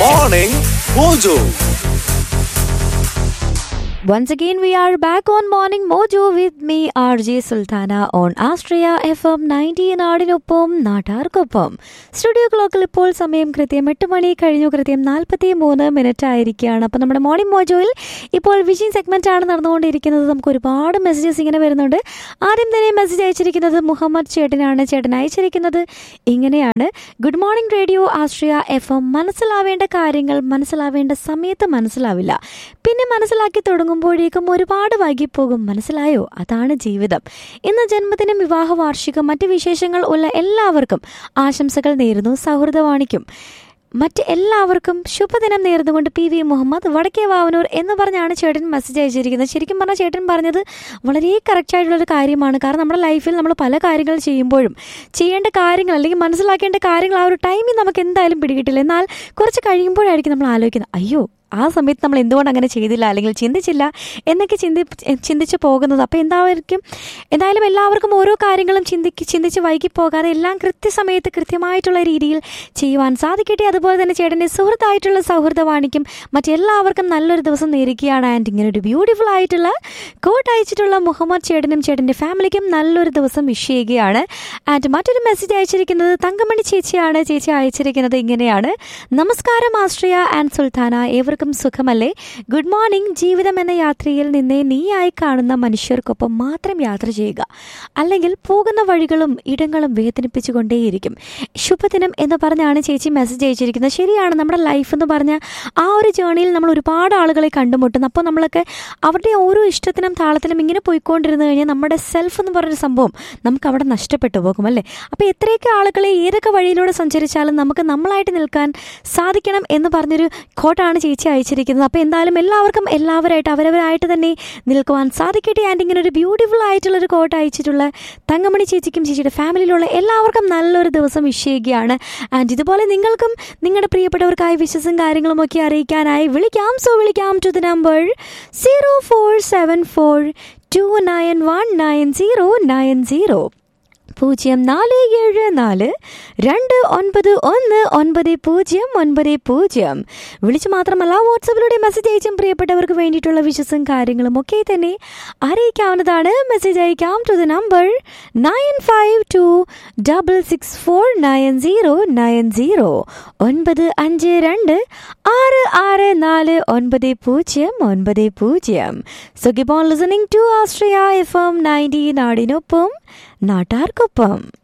Morning Mojo. Once again, we are back on Morning Mojo with me, RJ Sultana, on Astria FM 90 നാടിനൊപ്പം നാട്ടാർക്കൊപ്പം studio ക്ലോക്കിൽ ഇപ്പോൾ സമയം കൃത്യം എട്ട് മണി കഴിഞ്ഞു കൃത്യം നാൽപ്പത്തി മൂന്ന് മിനിറ്റ് ആയിരിക്കുകയാണ് അപ്പോൾ നമ്മുടെ മോർണിംഗ് മോജോയിൽ ഇപ്പോൾ വിഷിംഗ് സെഗ്മെന്റ് ആണ് നടന്നുകൊണ്ടിരിക്കുന്നത് നമുക്ക് ഒരുപാട് മെസ്സേജസ് ഇങ്ങനെ വരുന്നുണ്ട് ആദ്യം തന്നെ മെസ്സേജ് അയച്ചിരിക്കുന്നത് മുഹമ്മദ് ചേട്ടനാണ് ചേട്ടൻ അയച്ചിരിക്കുന്നത് ഇങ്ങനെയാണ് good morning radio Astria F M മനസ്സിലാവേണ്ട കാര്യങ്ങൾ മനസ്സിലാവേണ്ട സമയത്ത് മനസ്സിലാവില്ല പിന്നെ മനസ്സിലാക്കി തുടങ്ങുമ്പോഴേക്കും ഒരുപാട് വൈകിപ്പോകും മനസ്സിലായോ അതാണ് ജീവിതം ഇന്ന് ജന്മദിനം വിവാഹ വാർഷികം മറ്റ് വിശേഷങ്ങൾ ഉള്ള എല്ലാവർക്കും ആശംസകൾ നേരുന്നു സൗഹൃദവാണിക്കും മറ്റ് എല്ലാവർക്കും ശുഭദിനം നേർന്നുകൊണ്ട് പി വി മുഹമ്മദ് വടക്കേ വാവനൂർ എന്ന് പറഞ്ഞാണ് ചേട്ടൻ മെസ്സേജ് അയച്ചിരിക്കുന്നത് ശരിക്കും പറഞ്ഞാൽ ചേട്ടൻ പറഞ്ഞത് വളരെ കറക്റ്റ് ആയിട്ടുള്ളൊരു കാര്യമാണ് കാരണം നമ്മുടെ ലൈഫിൽ നമ്മൾ പല കാര്യങ്ങൾ ചെയ്യുമ്പോഴും ചെയ്യേണ്ട കാര്യങ്ങൾ അല്ലെങ്കിൽ മനസ്സിലാക്കേണ്ട കാര്യങ്ങൾ ആ ഒരു ടൈമിൽ നമുക്ക് എന്തായാലും പിടികിട്ടില്ല എന്നാൽ കുറച്ച് കഴിയുമ്പോഴായിരിക്കും നമ്മൾ ആലോചിക്കുന്നത് അയ്യോ ആ സമയത്ത് നമ്മൾ എന്തുകൊണ്ട് അങ്ങനെ ചെയ്തില്ല അല്ലെങ്കിൽ ചിന്തിച്ചില്ല എന്നൊക്കെ ചിന്തി ചിന്തിച്ച് പോകുന്നത് അപ്പോൾ എന്തായിരിക്കും എന്തായാലും എല്ലാവർക്കും ഓരോ കാര്യങ്ങളും ചിന്തിക്ക് ചിന്തിച്ച് വൈകി പോകാതെ എല്ലാം കൃത്യസമയത്ത് കൃത്യമായിട്ടുള്ള രീതിയിൽ ചെയ്യുവാൻ സാധിക്കട്ടെ അതുപോലെ തന്നെ ചേട്ടൻ്റെ സുഹൃത്തായിട്ടുള്ള സൗഹൃദവാണിക്കും മറ്റെല്ലാവർക്കും നല്ലൊരു ദിവസം നേരിക്കുകയാണ് ആൻഡ് ഇങ്ങനെ ഒരു ബ്യൂട്ടിഫുൾ ആയിട്ടുള്ള കോട്ട് അയച്ചിട്ടുള്ള മുഹമ്മദ് ചേട്ടനും ചേട്ടൻ്റെ ഫാമിലിക്കും നല്ലൊരു ദിവസം വിഷ് ചെയ്യുകയാണ് ആൻഡ് മറ്റൊരു മെസ്സേജ് അയച്ചിരിക്കുന്നത് തങ്കമണി ചേച്ചിയാണ് ചേച്ചി അയച്ചിരിക്കുന്നത് ഇങ്ങനെയാണ് നമസ്കാരം ആശ്രയ ആൻഡ് സുൽത്താന ഏവർക്കും സുഖമല്ലേ ഗുഡ് മോർണിംഗ് ജീവിതം എന്ന യാത്രയിൽ നിന്നേ നീയായി കാണുന്ന മനുഷ്യർക്കൊപ്പം മാത്രം യാത്ര ചെയ്യുക അല്ലെങ്കിൽ പോകുന്ന വഴികളും ഇടങ്ങളും വേദനിപ്പിച്ചുകൊണ്ടേയിരിക്കും ശുഭദിനം എന്ന് പറഞ്ഞാണ് ചേച്ചി മെസ്സേജ് അയച്ചിരിക്കുന്നത് ശരിയാണ് നമ്മുടെ ലൈഫ് എന്ന് പറഞ്ഞാൽ ആ ഒരു ജേണിയിൽ നമ്മൾ ഒരുപാട് ആളുകളെ കണ്ടുമുട്ടുന്നു അപ്പോൾ നമ്മളൊക്കെ അവരുടെ ഓരോ ഇഷ്ടത്തിനും താളത്തിനും ഇങ്ങനെ പോയിക്കൊണ്ടിരുന്നു കഴിഞ്ഞാൽ നമ്മുടെ സെൽഫ് എന്ന് പറഞ്ഞൊരു സംഭവം നമുക്ക് അവിടെ നഷ്ടപ്പെട്ടു പോകും അല്ലേ അപ്പോൾ എത്രയൊക്കെ ആളുകളെ ഏതൊക്കെ വഴിയിലൂടെ സഞ്ചരിച്ചാലും നമുക്ക് നമ്മളായിട്ട് നിൽക്കാൻ സാധിക്കണം എന്ന് പറഞ്ഞൊരു കോട്ടാണ് ചേച്ചി അയച്ചിരിക്കുന്നത് അപ്പോൾ എന്തായാലും എല്ലാവർക്കും എല്ലാവരായിട്ട് അവരവരായിട്ട് തന്നെ നിൽക്കുവാൻ സാധിക്കട്ടെ ആൻഡ് ഇങ്ങനെ ഒരു ബ്യൂട്ടിഫുൾ ആയിട്ടുള്ള ഒരു കോട്ട് അയച്ചിട്ടുള്ള തങ്കമണി ചേച്ചിക്കും ചേച്ചിയുടെ ഫാമിലിയിലുള്ള എല്ലാവർക്കും നല്ലൊരു ദിവസം വിഷ് ചെയ്യുകയാണ് ആൻഡ് ഇതുപോലെ നിങ്ങൾക്കും നിങ്ങളുടെ പ്രിയപ്പെട്ടവർക്കായി വിശ്വസും കാര്യങ്ങളും ഒക്കെ അറിയിക്കാനായി വിളിക്കാം സോ വിളിക്കാം to the number zero four seven four two nine one nine zero nine zero പൂജ്യം നാല് ഏഴ് നാല് രണ്ട് ഒൻപത് ഒന്ന് ഒൻപത് പൂജ്യം ഒൻപത് പൂജ്യം വിളിച്ചു മാത്രമല്ല വാട്സപ്പിലൂടെ മെസ്സേജ് അയച്ചും പ്രിയപ്പെട്ടവർക്ക് വേണ്ടിയിട്ടുള്ള വിശ്വസും കാര്യങ്ങളും ഒക്കെ തന്നെ അറിയിക്കാവുന്നതാണ് മെസ്സേജ് അയക്കാം to the number nine five two double six four nine zero nine zero ഒൻപത് അഞ്ച് രണ്ട് ആറ് ആറ് നാല് ഒൻപത് പൂജ്യം ഒൻപത് പൂജ്യം so keep on listening to Astria F M ninety നാടിനൊപ്പം നാട്ടാർക്കൊപ്പം